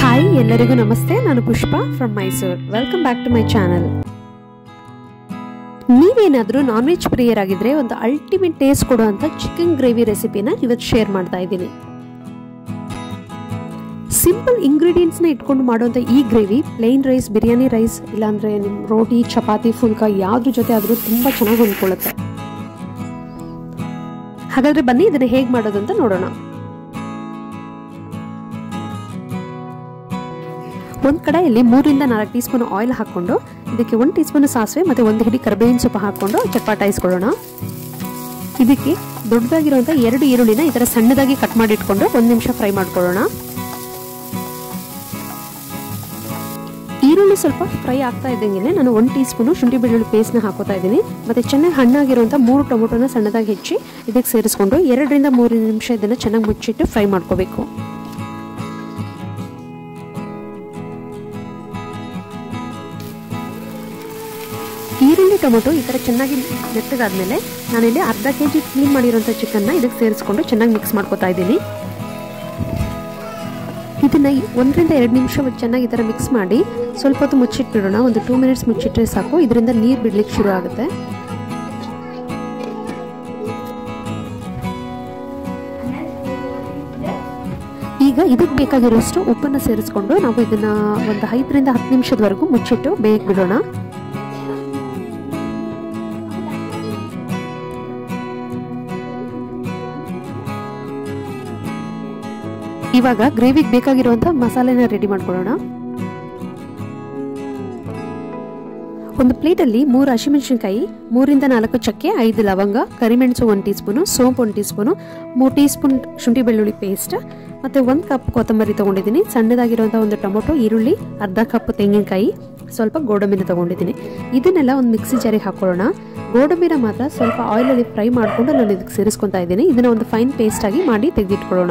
hi ಎಲ್ಲರಿಗೂ ನಮಸ್ತೆ ನಾನು Pushpa from Mysuru welcome back to my channel ನೀವೇನಾದರೂ ನಾನ್ ವೆಜ್ ಪ್ರಿಯರಾಗಿದ್ದರೆ ಒಂದು ಅಲ್ಟಿಮೇಟ್ ಟೇಸ್ಟ್ ಕೊಡುವಂಥ ಚಿಕನ್ ಗ್ರೇವಿ ರೆಸಿಪಿನ ಇವತ್ತು ಶೇರ್ ಮಾಡ್ತಾ ಇದ್ದೀನಿ ಸಿಂಪಲ್ ಇಂಗ್ರೀಡಿಯೆಂಟ್ಸ್ನ ಇಟ್ಕೊಂಡು ಮಾಡುವಂಥ ಈ gravy plain rice biryani rice ಇಲ್ಲಾಂದರೆ ನಿಮ್ಮ ರೋಟಿ ಚಪಾತಿ ಫುಲ್ಕ ಯಾವ್ದ್ರ ಜೊತೆ ಆದರೂ ತುಂಬ ಚೆನ್ನಾಗಿ ಹೊಂದ್ಕೊಳ್ಳುತ್ತೆ ಹಾಗಾದರೆ ಬನ್ನಿ ಇದನ್ನು ಹೇಗೆ ಮಾಡೋದು ಅಂತ ನೋಡೋಣ ಒಂದು ಕಡೆಯಲ್ಲಿ ಮೂರಿಂದ ನಾಲ್ಕು ಟೀ ಸ್ಪೂನ್ ಆಯಿಲ್ ಹಾಕ್ಕೊಂಡು ಇದಕ್ಕೆ ಒಂದು ಟೀ ಸ್ಪೂನ್ ಸಾಸಿವೆ ಮತ್ತು ಒಂದು ಹಿಡಿ ಕರಿಬೇವಿನ ಸೊಪ್ಪು ಹಾಕ್ಕೊಂಡು ಚಟ್ಪಾಟಾಯಿಸ್ಕೊಳ್ಳೋಣ ಇದಕ್ಕೆ ದೊಡ್ಡದಾಗಿರುವಂಥ ಎರಡು ಈರುಳ್ಳಿನ ಈ ಥರ ಸಣ್ಣದಾಗಿ ಕಟ್ ಮಾಡಿ ಇಟ್ಕೊಂಡು ಒಂದು ನಿಮಿಷ ಫ್ರೈ ಮಾಡ್ಕೊಳ್ಳೋಣ ಈರುಳ್ಳಿ ಸ್ವಲ್ಪ ಫ್ರೈ ಆಗ್ತಾ ಇದ್ದಂಗೆ ನಾನು ಒಂದು ಟೀ ಸ್ಪೂನು ಶುಂಠಿ ಬೆಳ್ಳುಳ್ಳಿ ಪೇಸ್ಟ್ನ ಹಾಕೋತಾ ಇದ್ದೀನಿ ಮತ್ತು ಚೆನ್ನಾಗಿ ಹಣ್ಣಾಗಿರುವಂಥ ಮೂರು ಟೊಮೊಟೊನ ಸಣ್ಣದಾಗಿ ಹೆಚ್ಚಿ ಇದಕ್ಕೆ ಸೇರಿಸ್ಕೊಂಡು ಎರಡರಿಂದ ಮೂರು ನಿಮಿಷ ಇದನ್ನು ಚೆನ್ನಾಗಿ ಮುಚ್ಚಿಟ್ಟು ಫ್ರೈ ಮಾಡ್ಕೋಬೇಕು ಈರುಳ್ಳಿ ಟೊಮೊಟೊ ಈ ಥರ ಚೆನ್ನಾಗಿ ಮೆತ್ತಗಾದ್ಮೇಲೆ ನಾನಿಲ್ಲಿ ಅರ್ಧ ಕೆ ಜಿ ಕ್ಲೀನ್ ಮಾಡಿರೋಂಥ ಚಿಕನ್ನ ಇದಕ್ಕೆ ಸೇರಿಸ್ಕೊಂಡು ಚೆನ್ನಾಗಿ ಮಿಕ್ಸ್ ಮಾಡ್ಕೊತಾ ಇದ್ದೀನಿ ಇದನ್ನ ಒಂದರಿಂದ ಎರಡು ನಿಮಿಷ ಚೆನ್ನಾಗಿ ಈ ಥರ ಮಿಕ್ಸ್ ಮಾಡಿ ಸ್ವಲ್ಪ ಹೊತ್ತು ಮುಚ್ಚಿಟ್ಬಿಡೋಣ ಒಂದು ಟೂ ಮಿನಿಟ್ಸ್ ಮುಚ್ಚಿಟ್ರೆ ಸಾಕು ಇದರಿಂದ ನೀರು ಬಿಡ್ಲಿಕ್ಕೆ ಶುರು ಆಗುತ್ತೆ ಈಗ ಇದಕ್ಕೆ ಬೇಕಾಗಿರೋಷ್ಟು ಉಪ್ಪನ್ನು ಸೇರಿಸ್ಕೊಂಡು ನಾವು ಇದನ್ನ ಒಂದು ಐದರಿಂದ ಹತ್ತು ನಿಮಿಷದವರೆಗೂ ಮುಚ್ಚಿಟ್ಟು ಬೇಗ ಬಿಡೋಣ ಇವಾಗ ಗ್ರೇವಿಗೆ ಬೇಕಾಗಿರುವಂಥ ಮಸಾಲೆನ ರೆಡಿ ಮಾಡ್ಕೊಳ್ಳೋಣ ಒಂದು ಪ್ಲೇಟಲ್ಲಿ ಮೂರು ಹಸಿಮೆಣಸಿನ್ಕಾಯಿ ಮೂರಿಂದ ನಾಲ್ಕು ಚಕ್ಕೆ ಐದು ಲವಂಗ ಕರಿಮೆಣಸು ಒಂದು ಟೀ ಸ್ಪೂನು ಸೋಂಪು ಒಂದು ಟೀ ಸ್ಪೂನು ಮೂರು ಟೀ ಸ್ಪೂನ್ ಶುಂಠಿ ಬೆಳ್ಳುಳ್ಳಿ ಪೇಸ್ಟ್ ಮತ್ತು ಒಂದು ಕಪ್ ಕೊತ್ತಂಬರಿ ತೊಗೊಂಡಿದ್ದೀನಿ ಸಣ್ಣದಾಗಿರುವಂಥ ಒಂದು ಟೊಮೊಟೊ ಈರುಳ್ಳಿ ಅರ್ಧ ಕಪ್ ತೆಂಗಿನಕಾಯಿ ಸ್ವಲ್ಪ ಗೋಡಂಬಿನ ತೊಗೊಂಡಿದ್ದೀನಿ ಇದನ್ನೆಲ್ಲ ಒಂದು ಮಿಕ್ಸಿ ಜಾರಿಗೆ ಹಾಕೊಳ್ಳೋಣ ಗೋಡಂಬಿನ ಮಾತ್ರ ಸ್ವಲ್ಪ ಆಯಿಲಲ್ಲಿ ಫ್ರೈ ಮಾಡಿಕೊಂಡು ನಾನು ಇದಕ್ಕೆ ಸೇರಿಸ್ಕೊತಾ ಇದ್ದೀನಿ ಇದನ್ನು ಒಂದು ಫೈನ್ ಪೇಸ್ಟಾಗಿ ಮಾಡಿ ತೆಗೆದಿಟ್ಕೊಳ್ಳೋಣ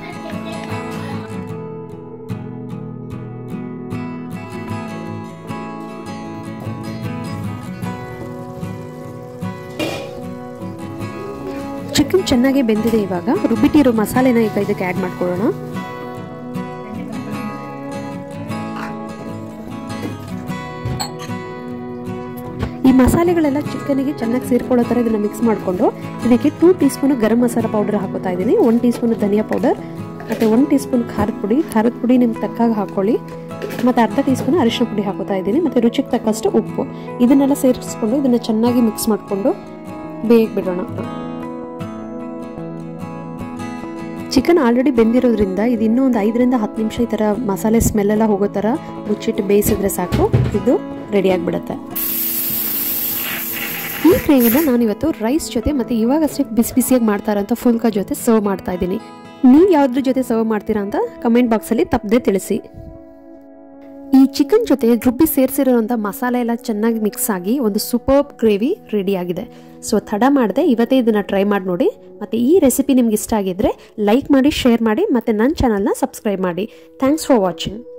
ಚಿಕನ್ ಚೆನ್ನಾಗಿ ಬೆಂದಿದೆ ಇವಾಗ ರುಬ್ಬಿಟ್ಟಿರೋ ಮಸಾಲೆನ ಈಗ ಇದಕ್ಕೆ ಆ್ಯಡ್ ಮಾಡ್ಕೊಳ್ಳೋಣ ಈ ಮಸಾಲೆಗಳೆಲ್ಲ ಚಿಕನ್ಗೆ ಚೆನ್ನಾಗಿ ಸೇರ್ಕೊಳ್ಳೋ ಥರ ಇದನ್ನು ಮಿಕ್ಸ್ ಮಾಡಿಕೊಂಡು ಇದಕ್ಕೆ two teaspoon garam masala powder ಹಾಕೋತಾ ಇದ್ದೀನಿ ಒನ್ ಟೀ ಸ್ಪೂನ್ ಧನಿಯಾ ಪೌಡರ್ ಮತ್ತು ಒನ್ ಟೀ ಸ್ಪೂನ್ ಖಾರದ ಪುಡಿ ಖಾರದ ಪುಡಿ ನಿಮ್ಗೆ ತಕ್ಕಾಗಿ ಹಾಕ್ಕೊಳ್ಳಿ ಮತ್ತು ಅರ್ಧ ಟೀ ಸ್ಪೂನ್ ಅರಿಶಿನ ಪುಡಿ ಹಾಕೋತಾ ಇದ್ದೀನಿ ಮತ್ತು ರುಚಿಗೆ ತಕ್ಕಷ್ಟು ಉಪ್ಪು ಇದನ್ನೆಲ್ಲ ಸೇರಿಸ್ಕೊಂಡು ಇದನ್ನು ಚೆನ್ನಾಗಿ ಮಿಕ್ಸ್ ಮಾಡಿಕೊಂಡು ಬೇಗ ಬಿಡೋಣ ಚಿಕನ್ ಆಲ್ರೆಡಿ ಬೆಂದಿರೋದ್ರಿಂದ ಇದು ಇನ್ನೂ ಒಂದು ಐದರಿಂದ ಹತ್ತು ನಿಮಿಷ ಈ ಥರ ಮಸಾಲೆ ಸ್ಮೆಲ್ಲೆಲ್ಲ ಹೋಗೋ ಥರ ಮುಚ್ಚಿಟ್ಟು ಬೇಯಿಸಿದ್ರೆ ಸಾಕು ಇದು ರೆಡಿ ಆಗಿಬಿಡುತ್ತೆ ಈ ಗ್ರೇವಿನ ನಾನಿವತ್ತು ರೈಸ್ ಜೊತೆ ಮತ್ತು ಇವಾಗಷ್ಟೇ ಬಿಸಿ ಬಿಸಿಯಾಗಿ ಮಾಡ್ತಾ ಇರೋಂಥ ಫುಲ್ಕ ಜೊತೆ ಸರ್ವ್ ಮಾಡ್ತಾ ಇದ್ದೀನಿ ನೀವು ಯಾವುದ್ರ ಜೊತೆ ಸರ್ವ್ ಮಾಡ್ತೀರಾ ಅಂತ ಕಮೆಂಟ್ ಬಾಕ್ಸಲ್ಲಿ ತಪ್ಪದೆ ತಿಳಿಸಿ ಈ ಚಿಕನ್ ಜೊತೆ ರುಬ್ಬಿ ಸೇರಿಸಿರೋಂಥ ಮಸಾಲೆ ಎಲ್ಲ ಚೆನ್ನಾಗಿ ಮಿಕ್ಸ್ ಆಗಿ ಒಂದು ಸೂಪರ್ ಗ್ರೇವಿ ರೆಡಿ ಆಗಿದೆ ಸೊ ತಡ ಮಾಡದೆ ಇವತ್ತೇ ಇದನ್ನು ಟ್ರೈ ಮಾಡಿ ನೋಡಿ ಮತ್ತು ಈ ರೆಸಿಪಿ ನಿಮ್ಗೆ ಇಷ್ಟ ಆಗಿದ್ದರೆ ಲೈಕ್ ಮಾಡಿ ಶೇರ್ ಮಾಡಿ ಮತ್ತು ನನ್ನ ಚಾನಲ್ನ ಸಬ್ಸ್ಕ್ರೈಬ್ ಮಾಡಿ ಥ್ಯಾಂಕ್ಸ್ ಫಾರ್ ವಾಚಿಂಗ್